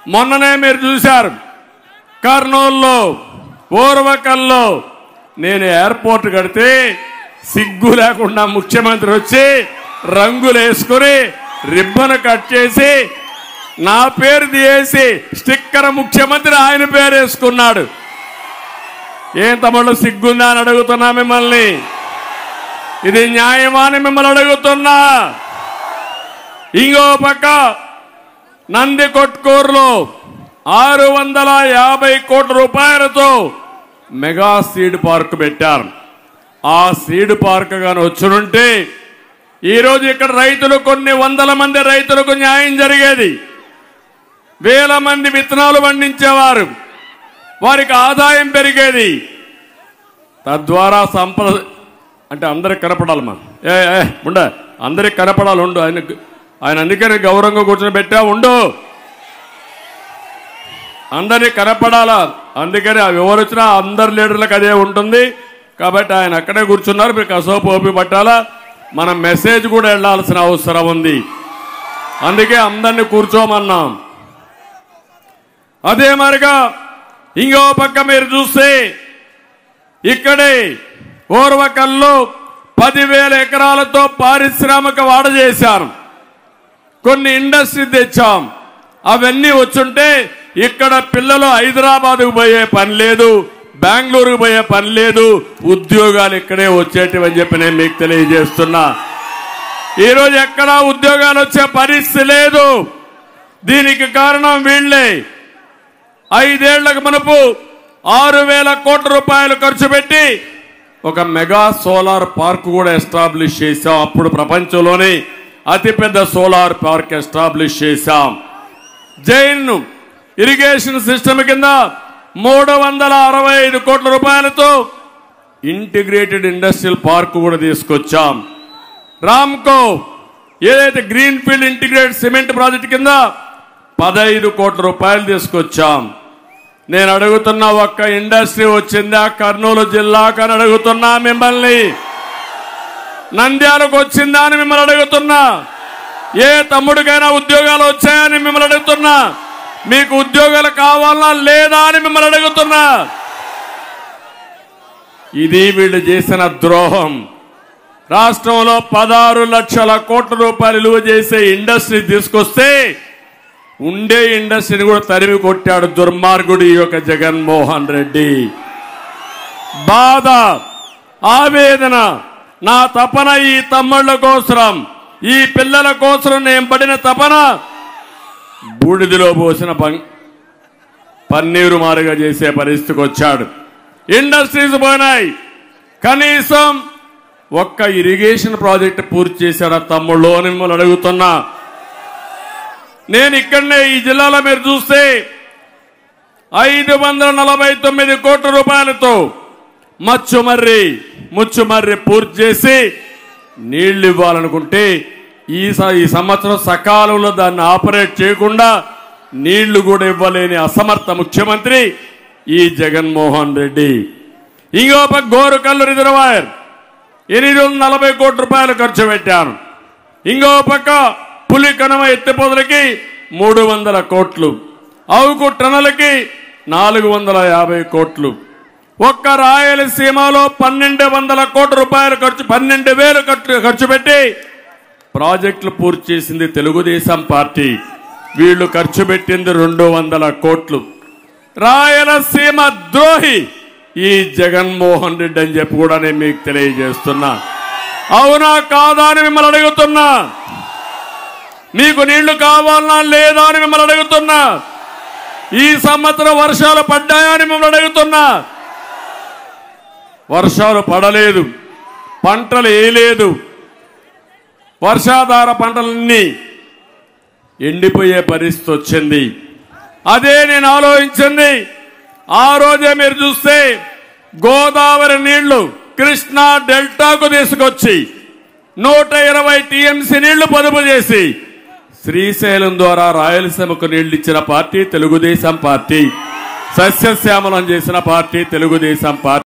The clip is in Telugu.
మొన్ననే మీరు చూశారు కర్నూలులో పూర్వకల్లో నేను ఎయిర్పోర్ట్ కడితే సిగ్గు లేకుండా ముఖ్యమంత్రి వచ్చి రంగులు వేసుకుని రిబ్బన్ కట్ చేసి నా పేరు తీసేసి స్టిక్కర్ ముఖ్యమంత్రి ఆయన పేరు వేసుకున్నాడు ఏం తమ్ముళ్ళు సిగ్గుందా అని అడుగుతున్నా మిమ్మల్ని ఇది న్యాయమా అని మిమ్మల్ని అడుగుతున్నా ఇంకో పక్క నంది కొట్కూరులో ఆరు వందల యాభై కోట్ల రూపాయలతో మెగా సీడ్ పార్క్ పెట్టారు ఆ సీడ్ పార్క్ గాని వచ్చునుంటే ఈరోజు ఇక్కడ రైతులు కొన్ని వందల మంది రైతులకు న్యాయం జరిగేది వేల మంది విత్తనాలు పండించేవారు వారికి ఆదాయం పెరిగేది తద్వారా సంపద అంటే అందరికి కనపడాలమ్మా ఏ ఏ ఉండ అందరికి కనపడాలి ఉండు ఆయన ఆయన అందుకని గౌరవంగా కూర్చొని పెట్టా ఉండు అందరికి కనపడాలా అందుకని ఆ వివరించిన అందరి లీడర్లకు అదే ఉంటుంది కాబట్టి ఆయన అక్కడే కూర్చున్నారు మీరు కసోపు ఓపి పట్టాలా మన మెసేజ్ కూడా వెళ్ళాల్సిన అవసరం ఉంది అందుకే అందరినీ కూర్చోమన్నాం అదే మరిగా ఇంకో పక్క మీరు చూస్తే ఇక్కడే ఓర్వకల్లో పదివేల ఎకరాలతో పారిశ్రామిక వాడ చేశారు కొన్ని ఇండస్ట్రీ తెచ్చాం అవన్నీ వచ్చుంటే ఇక్కడ పిల్లలు హైదరాబాద్కు పోయే పని లేదు బెంగళూరుకు పోయే పని లేదు ఉద్యోగాలు ఇక్కడే వచ్చేటివని చెప్పి నేను మీకు తెలియజేస్తున్నా ఈరోజు ఎక్కడా ఉద్యోగాలు వచ్చే పరిస్థితి లేదు దీనికి కారణం వీళ్ళే ఐదేళ్లకు మనపు ఆరు వేల కోట్ల రూపాయలు ఖర్చు పెట్టి ఒక మెగా సోలార్ పార్క్ కూడా ఎస్టాబ్లిష్ చేశాం అప్పుడు ప్రపంచంలోనే అతిపెద్ద సోలార్ పార్క్ ఎస్టాబ్లిష్ చేశాం జైన్ ఇరిగేషన్ సిస్టమ్ కింద మూడు వందల అరవై ఐదు కోట్ల రూపాయలతో ఇంటిగ్రేటెడ్ ఇండస్ట్రియల్ పార్క్ కూడా తీసుకొచ్చాం రామ్కో ఏదైతే green field integrated cement project కింద పదహైదు కోట్ల రూపాయలు తీసుకొచ్చాం నేను అడుగుతున్న ఒక్క ఇండస్ట్రీ వచ్చిందా కర్నూలు జిల్లాకు అని అడుగుతున్నా మిమ్మల్ని నంద్యాలకు వచ్చిందా అని మిమ్మల్ని అడుగుతున్నా ఏ తమ్ముడికైనా ఉద్యోగాలు వచ్చాయని మిమ్మల్ని అడుగుతున్నా మీకు ఉద్యోగాలు కావాలా లేదా అని మిమ్మల్ని అడుగుతున్నా ఇది వీళ్ళు చేసిన ద్రోహం రాష్ట్రంలో పదహారు లక్షల కోట్ల రూపాయలు విలువ చేసే ఇండస్ట్రీ తీసుకొస్తే ఉండే ఇండస్ట్రీని కూడా తరిమి కొట్టాడు దుర్మార్గుడు ఈ యొక్క జగన్మోహన్ రెడ్డి బాధ ఆవేదన నా తపన ఈ తమ్ముళ్ళ కోసరం ఈ పిల్లల కోసం నేను పడిన తపన బూడిదిలో పోసిన పం- పన్నీరు మారుగా చేసే పరిస్థితికి వచ్చాడు ఇండస్ట్రీస్ పోయినాయి కనీసం ఒక్క ఇరిగేషన్ ప్రాజెక్ట్ పూర్తి చేశాడు ఆ తమ్ముళ్ళు అని మిమ్మల్ని అడుగుతున్నా నేను ఇక్కడనే ఈ జిల్లాలో మీరు చూస్తే ఐదు వందల నలభై తొమ్మిది కోట్ల రూపాయలతో మచ్చుమర్రి ముచ్చుమర్రి పూర్తి చేసి నీళ్లు ఇవ్వాలనుకుంటే ఈ స- ఈ సంవత్సరం సకాలంలో దాన్ని ఆపరేట్ చేయకుండా నీళ్లు కూడా ఇవ్వలేని అసమర్థ ముఖ్యమంత్రి ఈ జగన్మోహన్ రెడ్డి ఇంకో పక్క గోరుకల్లు రిజర్వాయర్ ఎనిమిది వందల నలభై కోట్ల రూపాయలు ఖర్చు పెట్టాను ఇంకో పక్క పులి కనుమ ఎత్తిపోతలకి మూడు వందల కోట్లు అవుకు టన్నులకి నాలుగు వందల యాభై కోట్లు ఒక్క రాయలసీమలో పన్నెండు వందల కోట్ల రూపాయలు ఖర్చు పన్నెండు వేలు ఖర్చు ఖర్చు పెట్టి ప్రాజెక్టులు పూర్తి చేసింది తెలుగుదేశం పార్టీ వీళ్ళు ఖర్చు పెట్టింది రెండు వందల కోట్లు రాయలసీమ ద్రోహి ఈ జగన్మోహన్ రెడ్డి అని చెప్పి కూడా నేను మీకు తెలియజేస్తున్నా అవునా కాదా అని మిమ్మల్ని అడుగుతున్నా మీకు నీళ్లు కావాలనా లేదా అని మిమ్మల్ని అడుగుతున్నా ఈ సంవత్సరం వర్షాలు పడ్డాయా అని మిమ్మల్ని అడుగుతున్నా వర్షాలు పడలేదు పంటలు వేయలేదు వర్షాధార పంటలన్నీ ఎండిపోయే పరిస్థితి వచ్చింది అదే నేను ఆలోచించింది ఆ రోజే మీరు చూస్తే గోదావరి నీళ్లు కృష్ణా డెల్టాకు తీసుకొచ్చి నూట ఇరవై టీఎంసీ నీళ్లు పొదుపు చేసి శ్రీశైలం ద్వారా రాయలసీమకు నీళ్లు ఇచ్చిన పార్టీ తెలుగుదేశం పార్టీ సస్యశ్యామలం చేసిన పార్టీ తెలుగుదేశం పార్టీ